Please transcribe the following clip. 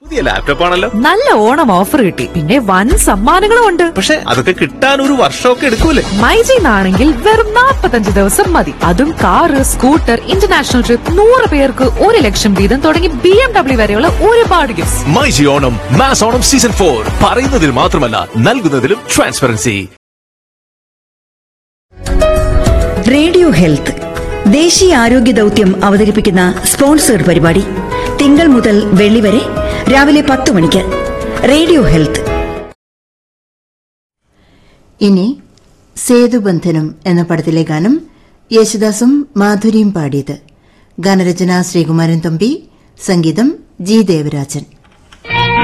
പുതിയ ലാപ്ടോപ്പ് ആണല്ലോ നല്ല ഓണം ഓഫർ കിട്ടി പിന്നെ വൻ സമ്മാനങ്ങളും ഉണ്ട് പക്ഷെ അതൊക്കെ കിട്ടാൻ ഒരു വർഷമൊക്കെ എടുക്കൂലേ മൈജിന്നാണെങ്കിൽ വെറും 45 ദിവസം മതി അതും കാറ് സ്കൂട്ടർ ഇന്റർനാഷണൽ ട്രിപ്പ് നൂറ് പേർക്ക് ഒരു ലക്ഷം വീതം തുടങ്ങി ബി എം ഡബ്ല്യു വരെയുള്ള ഒരുപാട് gifts myG Onam mass Onam season four പറയുന്നതിൽ മാത്രമല്ല നൽകുന്നതിലും ട്രാൻസ്പെറൻസി റേഡിയോ ഹെൽത്ത് ദേശീയ ആരോഗ്യ ദൗത്യം അവതരിപ്പിക്കുന്ന സ്പോൺസേഡ് പരിപാടി തിങ്കൾ മുതൽ വെള്ളി വരെ രാവിലെ പത്ത് മണിക്ക് റേഡിയോ ഹെൽത്ത് ഇനി സേതുബന്ധനം എന്ന പടത്തിലെ ഗാനം യേശുദാസും മാധുരിയും പാടിയത് ഗാനരചന ശ്രീകുമാരൻ തമ്പി സംഗീതം ജി ദേവരാജൻ